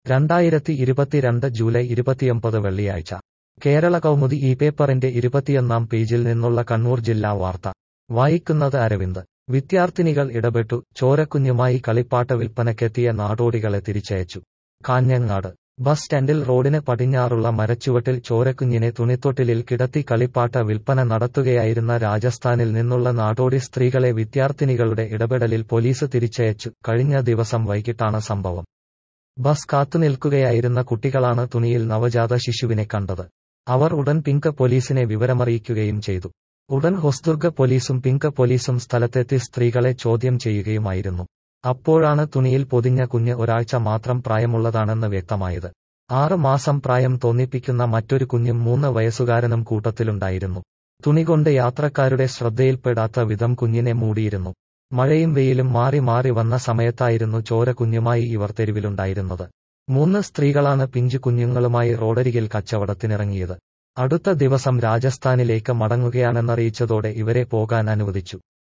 രണ്ടായിരത്തി ഇരുപത്തിരണ്ട് ജൂലൈ ഇരുപത്തിയൊമ്പത് വെള്ളിയാഴ്ച കേരള കൗമുദി ഈ പേപ്പറിന്റെ ഇരുപത്തിയൊന്നാം പേജിൽ നിന്നുള്ള കണ്ണൂർ ജില്ലാ വാർത്ത വായിക്കുന്നത് അരവിന്ദ് വിദ്യാർത്ഥിനികൾ ഇടപെട്ടു ചോരക്കുഞ്ഞുമായി കളിപ്പാട്ട വിൽപ്പനയ്ക്കെത്തിയ നാടോടികളെ തിരിച്ചയച്ചു കാഞ്ഞങ്ങാട് ബസ് സ്റ്റാൻഡിൽ റോഡിന് പടിഞ്ഞാറുള്ള മരച്ചുവട്ടിൽ ചോരക്കുഞ്ഞിനെ തുണിത്തൊട്ടിലിൽ കിടത്തി കളിപ്പാട്ട വിൽപ്പന നടത്തുകയായിരുന്ന രാജസ്ഥാനിൽ നിന്നുള്ള നാടോടി സ്ത്രീകളെ വിദ്യാർത്ഥിനികളുടെ ഇടപെടലിൽ പോലീസ് തിരിച്ചയച്ചു കഴിഞ്ഞ ദിവസം വൈകിട്ടാണ് സംഭവം ബസ് കാത്തുനിൽക്കുകയായിരുന്ന കുട്ടികളാണ് തുണിയിൽ നവജാത ശിശുവിനെ കണ്ടത് അവർ ഉടൻ പിങ്ക് പോലീസിനെ വിവരമറിയിക്കുകയും ചെയ്തു ഉടൻ ഹൊസ്ദുർഗ പോലീസും പിങ്ക് പോലീസും സ്ഥലത്തെത്തി സ്ത്രീകളെ ചോദ്യം ചെയ്യുകയുമായിരുന്നു അപ്പോഴാണ് തുണിയിൽ പൊതിഞ്ഞ കുഞ്ഞ് ഒരാഴ്ച മാത്രം പ്രായമുള്ളതാണെന്ന് വ്യക്തമായത് ആറ് മാസം പ്രായം തോന്നിപ്പിക്കുന്ന മറ്റൊരു കുഞ്ഞും മൂന്ന് വയസ്സുകാരനും കൂട്ടത്തിലുണ്ടായിരുന്നു തുണികൊണ്ട് യാത്രക്കാരുടെ ശ്രദ്ധയിൽപ്പെടാത്ത വിധം കുഞ്ഞിനെ മൂടിയിരുന്നു മഴയും വെയിലും മാറി മാറി വന്ന സമയത്തായിരുന്നു ചോര കുഞ്ഞുമായി ഇവർ തെരുവിലുണ്ടായിരുന്നത് മൂന്ന് സ്ത്രീകളാണ് പിഞ്ചു കുഞ്ഞുങ്ങളുമായി റോഡരികിൽ കച്ചവടത്തിനിറങ്ങിയത് അടുത്ത ദിവസം രാജസ്ഥാനിലേക്ക് മടങ്ങുകയാണെന്നറിയിച്ചതോടെ ഇവരെ പോകാൻ അനുവദിച്ചു